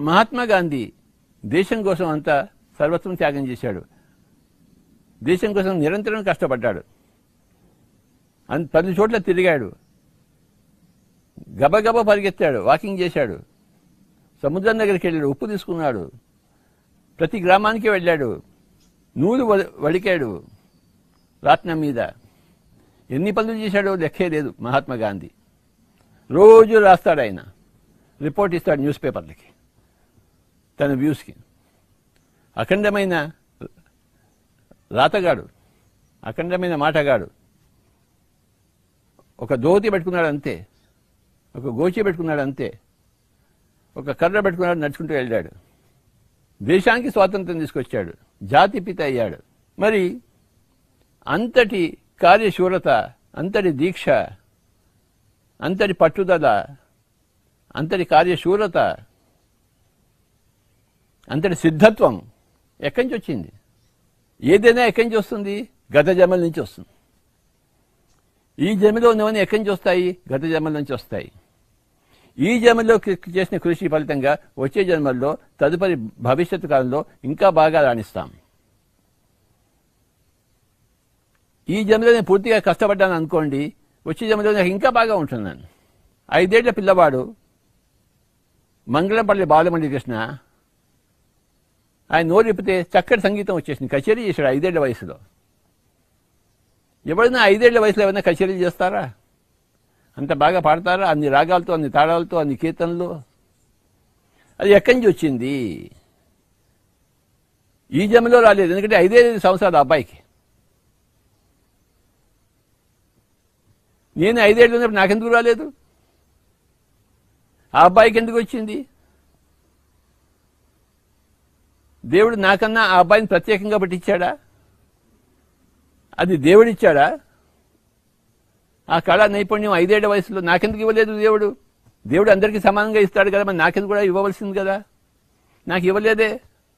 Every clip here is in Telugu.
మహాత్మా గాంధీ దేశం కోసం అంతా సర్వస్వం త్యాగం చేశాడు దేశం కోసం నిరంతరం కష్టపడ్డాడు అన్- పది చోట్ల తిరిగాడు గబగబా పరిగెత్తాడు వాకింగ్ చేశాడు సముద్రం దగ్గరికి వెళ్ళాడు ఉప్పు తీసుకున్నాడు ప్రతి గ్రామానికి వెళ్ళాడు నూలు వ- వడికాడు రాట్నం మీద ఎన్ని పనులు చేశాడో లెక్కే లేదు మహాత్మా గాంధీ రోజు రాస్తాడు ఆయన రిపోర్ట్ ఇస్తాడు న్యూస్ పేపర్లకి తన వ్యూస్కి అఖండమైన రాతగాడు అఖండమైన మాటగాడు ఒక దోతి పెట్టుకున్నాడు అంతే ఒక గోచి పెట్టుకున్నాడు అంతే ఒక కర్ర పెట్టుకున్నాడు నడుచుకుంటూ వెళ్ళాడు దేశానికి స్వాతంత్రం తీసుకొచ్చాడు జాతి పిత అయ్యాడు మరి అంతటి కార్యశూరత అంతటి దీక్ష అంతటి పట్టుదల అంతటి కార్యశూరత అంతటి సిద్ధత్వం ఎక్కడి నుంచి వచ్చింది ఏదైనా ఎక్కడి నుంచి వస్తుంది గత జన్మల నుంచి వస్తుంది ఈ జన్మలో ఉన్నవన్నీ ఎక్కడి నుంచి వస్తాయి గత జన్మల నుంచి వస్తాయి ఈ జన్మలో కి- చేసిన కృషి ఫలితంగా వచ్చే జన్మల్లో తదుపరి భవిష్యత్తు కాలంలో ఇంకా బాగా రాణిస్తాం ఈ జన్మలో నేను పూర్తిగా కష్టపడ్డాను అనుకోండి వచ్చే జన్మలో నాకు ఇంకా బాగా ఉంటున్నాను ఐదేళ్ల పిల్లవాడు మంగళంపల్లి బాలమణి కృష్ణ ఆయన నోరు విప్పితే చక్కటి సంగీతం వచ్చేసింది కచేరీ చేశాడు ఐదేళ్ల వయసులో ఎవరైనా ఐదేళ్ల వయసులో ఏమైనా కచేరీలు చేస్తారా అంత బాగా పాడతారా అన్ని రాగాలతో అన్ని తాళాలతో అన్ని కీర్తనలు అది ఎక్కడి నుంచి వచ్చింది ఈ జన్మలో రాలేదు ఎందుకంటే ఐదైదు సంవత్సరాలు ఆ అబ్బాయికి నేను ఐదేళ్ళు ఉన్నప్పుడు నాకెందుకు రాలేదు ఆ అబ్బాయికి ఎందుకు వచ్చింది దేవుడు నాకన్నా ఆ అబ్బాయిని ప్రత్యేకంగా పట్టించాడా అది దేవుడిచ్చాడా ఆ కళా నైపుణ్యం ఐదేళ్ల వయసులో నాకెందుకు ఇవ్వలేదు దేవుడు దేవుడు అందరికీ సమానంగా ఇస్తాడు కదా మరి నాకెందుకు కూడా ఇవ్వవలసింది కదా నాకు ఇవ్వలేదే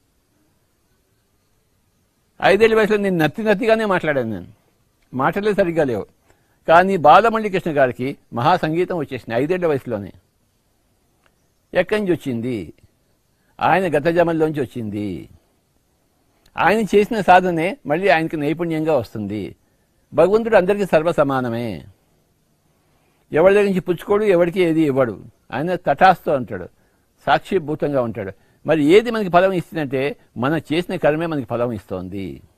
ఐదేళ్ల వయసులో నేను నత్తి నత్తిగానే మాట్లాడాను నేను మాటలే సరిగ్గా లేవు కానీ బాలమల్లి కృష్ణ గారికి మహాసంగీతం వచ్చేసింది ఐదేళ్ల వయసులోనే ఎక్కడి నుంచి వచ్చింది ఆయన గత జమల్లోంచి వచ్చింది ఆయన చేసిన సాధనే మళ్ళీ ఆయనకి నైపుణ్యంగా వస్తుంది భగవంతుడు అందరికీ సర్వసమానమే ఎవరి దగ్గర నుంచి పుచ్చుకోడు ఎవరికి ఏది ఇవ్వడు ఆయన తటాస్తు అంటాడు సాక్షిభూతంగా ఉంటాడు మరి ఏది మనకి ఫలం ఇస్తుందంటే మనం చేసిన కర్మే మనకి ఫలం ఇస్తోంది